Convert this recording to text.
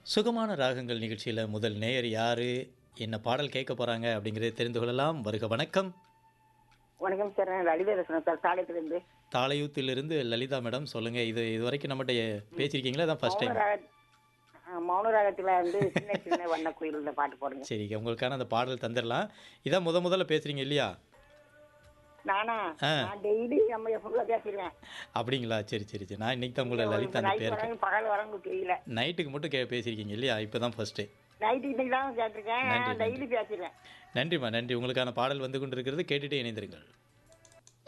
சுகமான ராகங்கள் நிகழ்ச்சியில் முதல் நேயர் யாரு என்ன பாடல் கேட்க போறாங்க அப்படிங்கறதை தெரிந்து கொள்ளலாம் வருக வணக்கம் வணக்கம் சார் நான் லலிதா பேசுறேன் சார் சாலையத்திலிருந்து தாளையூத்திலிருந்து லலிதா மேடம் சொல்லுங்க இது இது வரைக்கும் நம்மகிட்ட பேசியிருக்கீங்களா தான் ஃபர்ஸ்ட் டைம் மௌனராக ஆ, மௌனராகத்துல வந்து சின்ன சின்ன வண்ண குயில் இந்த பாட்டு போடுங்க சரி உங்களுக்கான அந்த பாடல் தந்துடலாம் இதான் முத முதல்ல பேசுறீங்க இல்லையா நானா ஆ. நான் டெய்லி நம்ம ஃபுல்லா பேசிடுவேன் அப்படிங்களா சரி சரி சரி நான் இன்னைக்கு தான் உங்களை லலிதா அந்த நைட் பேருக்கு வரங்க பகல் வரங்க தெரியல நைட்டுக்கு மட்டும் கே பேசியிருக்கீங்க இல்லையா இப்போ தான் ஃபர்ஸ்ட்டு நைட்டு இன்னைக்கு தான் கேட்டிருக்கேன் நன்றி, டெய்லி பேசிடுவேன் நன்றிம்மா நன்றி உங்களுக்கான பாடல் வந்து கொண்டிருக்கிறது கேட்டுட்டே இணைந்திருங்கள்